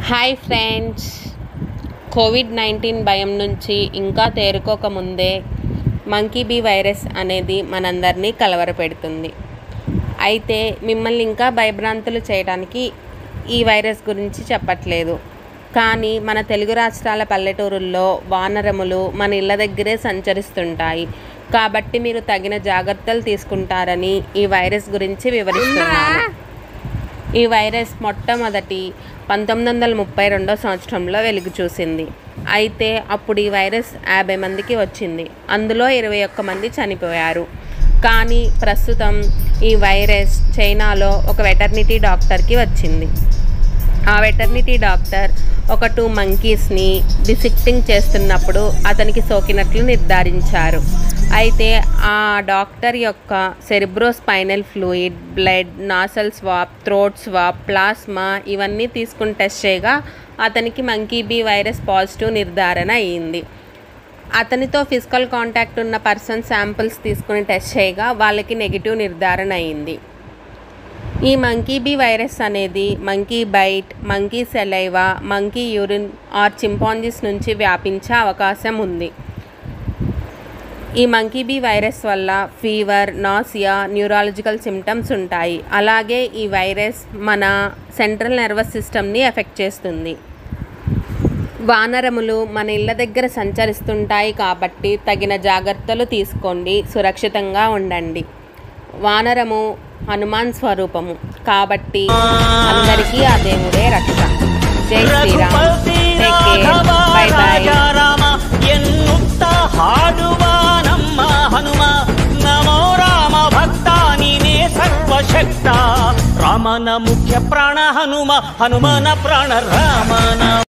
hi friends Covid nineteen భయం నుంచి ఇంకా తేరుకోకముందే మంకీ బీ వైరస్ అనేది మనందరినీ కలవరపెడుతుంది అయితే మిమ్మల్ని ఇంకా భయభ్రాంతులు చేయడానికి ఈ వైరస్ గురించి చెప్పట్లేదు కానీ మన తెలుగు రాష్ట్రాల పల్లెటూరుల్లో వానరములు మన ఇళ్ళ దగ్గరే సంచరిస్తుంటాయి కాబట్టి మీరు తగిన జాగ్రత్తలు తీసుకుంటారని ఈ వైరస్ గురించి వివరిస్తున్నాను ఈ వైరస్ మొట్టమొదటి పంతొమ్మిది వందల ముప్పై రెండో సంవత్సరంలో వెలుగు చూసింది అయితే అప్పుడు ఈ వైరస్ యాభై మందికి వచ్చింది అందులో ఇరవై ఒక్క మంది చనిపోయారు కానీ ప్రస్తుతం ఈ వైరస్ చైనాలో ఒక వెటర్నిటీ డాక్టర్కి వచ్చింది ఆ వెటర్నిటీ డాక్టర్ ఒక టూ మంకీస్ని డిసిక్టింగ్ చేస్తున్నప్పుడు అతనికి సోకినట్లు నిర్ధారించారు అయితే ఆ డాక్టర్ యొక్క cerebrospinal fluid blood nasal swab throat swab plasma ఇవన్నీ తీసుకుని టెస్ట్ చేయగా అతనికి మంకీ బీ వైరస్ పాజిటివ్ నిర్ధారణ అయ్యింది అతనితో ఫిజికల్ కాంటాక్ట్ ఉన్న పర్సన్ శాంపిల్స్ తీసుకుని టెస్ట్ చేయగా వాళ్ళకి నెగిటివ్ నిర్ధారణ అయింది ఈ మంకీ బీ వైరస్ అనేది monkey bite monkey saliva monkey urine or chimpanzees నుంచి వ్యాపించే అవకాశం ఉంది ఈ మంకీ బీ వైరస్ వల్ల ఫీవర్ నాసియా న్యూరాలజికల్ సిమ్టమ్స్ ఉంటాయి అలాగే ఈ వైరస్ మన సెంట్రల్ నర్వస్ సిస్టమ్ని ఎఫెక్ట్ చేస్తుంది వానరములు మన ఇళ్ళ దగ్గర సంచరిస్తుంటాయి కాబట్టి తగిన జాగ్రత్తలు తీసుకోండి సురక్షితంగా ఉండండి వానరము హనుమాన్ స్వరూపము కాబట్టి అందరికీ ఆ దేవుడే రక్ష జై Sriram take care bye bye Rama ಎನ್ನುತ್ತ ಹಾಡುವ ನಮ್ಮ ಹನುಮ ನಮೋ ರಾಮ ಭಕ್ತ ನೀನೇ ಸರ್ವಶಕ್ತ ರಾಮನ ಮುಖ್ಯ ಪ್ರಾಣ ಹನುಮ ಹನುಮನ ಪ್ರಾಣ ರಾಮನ